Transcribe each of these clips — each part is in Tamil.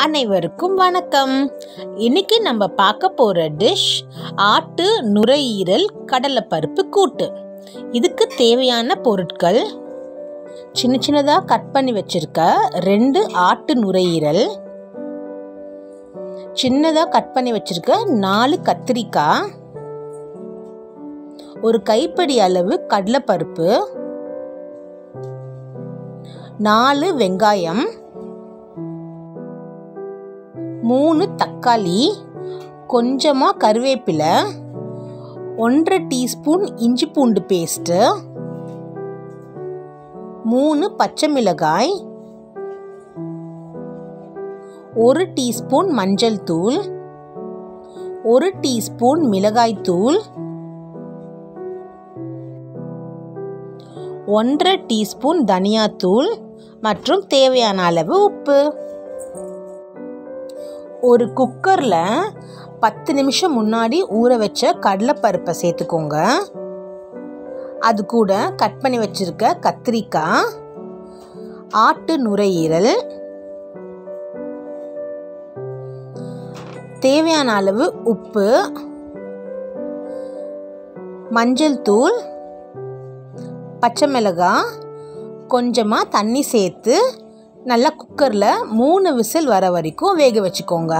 அனைவருக்கும் வணக்கம் இன்னைக்கு நம்ம பார்க்க போகிற டிஷ் ஆட்டு நுரையீரல் கடலைப்பருப்பு கூட்டு இதுக்கு தேவையான பொருட்கள் சின்ன சின்னதாக கட் பண்ணி வச்சிருக்க ரெண்டு ஆட்டு நுரையீரல் சின்னதாக கட் பண்ணி வச்சிருக்க நாலு கத்திரிக்காய் ஒரு கைப்பிடி அளவு கடலைப்பருப்பு நாலு வெங்காயம் மூணு தக்காளி கொஞ்சமாக கருவேப்பிலை ஒன்றரை டீஸ்பூன் இஞ்சி பூண்டு பேஸ்ட்டு மூணு பச்சை மிளகாய் ஒரு டீஸ்பூன் மஞ்சள் தூள் ஒரு டீஸ்பூன் மிளகாய் தூள் ஒன்றரை டீஸ்பூன் தனியாத்தூள் மற்றும் தேவையான அளவு உப்பு ஒரு குக்கரில் பத்து நிமிஷம் முன்னாடி ஊற வச்ச கடலைப்பருப்பை சேர்த்துக்கோங்க அது கூட கட் பண்ணி வச்சிருக்க கத்திரிக்காய் ஆட்டு நுரையீரல் தேவையான அளவு உப்பு மஞ்சள் தூள் பச்சை மிளகாய் கொஞ்சமாக தண்ணி சேர்த்து நல்லா குக்கரில் மூணு விசில் வர வரைக்கும் வேக வச்சுக்கோங்க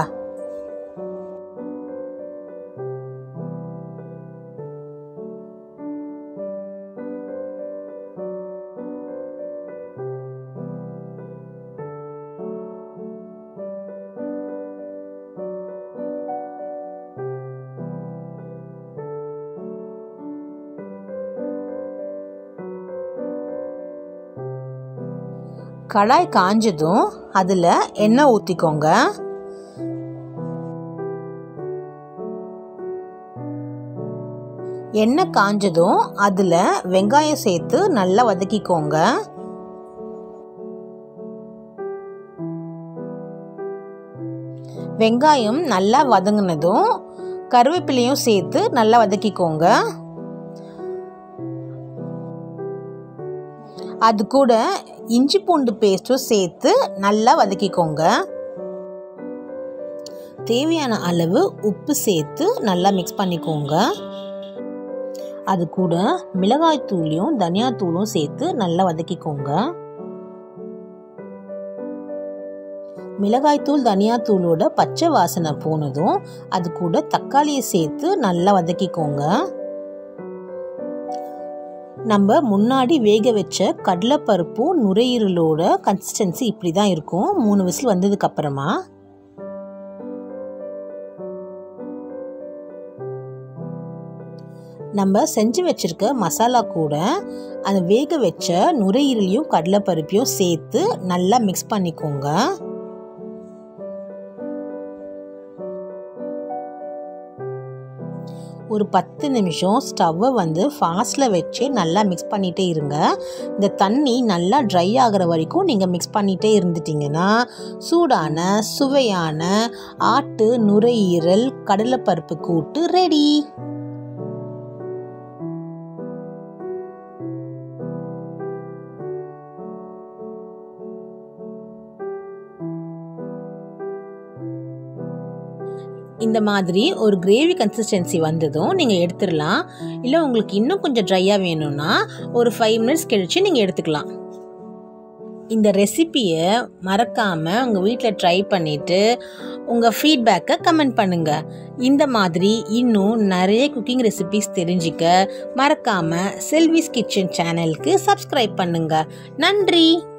கடாய் காஞ்சதும் அதில் எண்ணெய் ஊற்றிக்கோங்க எண்ணெய் காஞ்சதும் அதில் வெங்காயம் சேர்த்து நல்லா வதக்கிக்கோங்க வெங்காயம் நல்லா வதங்கினதும் கருவேப்பிலையும் சேர்த்து நல்லா வதக்கிக்கோங்க அது கூட இஞ்சி பூண்டு பேஸ்ட்டும் சேர்த்து நல்லா வதக்கிக்கோங்க தேவையான அளவு உப்பு சேர்த்து நல்லா மிக்ஸ் பண்ணிக்கோங்க அது கூட மிளகாய் தூளையும் தனியாத்தூளும் சேர்த்து நல்லா வதக்கிக்கோங்க மிளகாய்த்தூள் தனியாத்தூளோட பச்சை வாசனை போனதும் அது கூட தக்காளியை சேர்த்து நல்லா வதக்கிக்கோங்க நம்ம முன்னாடி வேக வச்ச கடலைப்பருப்பும் நுரையீரலோட கன்சிஸ்டன்சி இப்படி தான் இருக்கும் மூணு விசில் வந்ததுக்கு அப்புறமா நம்ம செஞ்சு வச்சிருக்க மசாலா கூட அந்த வேக வச்ச நுரையீரலையும் கடலைப்பருப்பையும் சேர்த்து நல்லா மிக்ஸ் பண்ணிக்கோங்க ஒரு பத்து நிமிஷம் ஸ்டவ்வை வந்து ஃபாஸ்ட்டில் வச்சு நல்லா மிக்ஸ் பண்ணிகிட்டே இருங்க இந்த தண்ணி நல்லா ட்ரை ஆகிற வரைக்கும் நீங்கள் மிக்ஸ் பண்ணிகிட்டே இருந்துட்டிங்கன்னா சூடான சுவையான ஆட்டு நுரையீரல் கடலைப்பருப்பு கூட்டு ரெடி இந்த மாதிரி ஒரு கிரேவி கன்சிஸ்டன்சி வந்ததும் நீங்கள் எடுத்துடலாம் இல்லை உங்களுக்கு இன்னும் கொஞ்சம் ட்ரையாக வேணும்னா ஒரு ஃபைவ் மினிட்ஸ் கழித்து நீங்கள் எடுத்துக்கலாம் இந்த ரெசிப்பியை மறக்காமல் உங்கள் வீட்டில் ட்ரை பண்ணிவிட்டு உங்கள் ஃபீட்பேக்கை கமெண்ட் பண்ணுங்கள் இந்த மாதிரி இன்னும் நிறைய குக்கிங் ரெசிபிஸ் தெரிஞ்சிக்க மறக்காமல் செல்விஸ் கிச்சன் சேனலுக்கு சப்ஸ்கிரைப் பண்ணுங்கள் நன்றி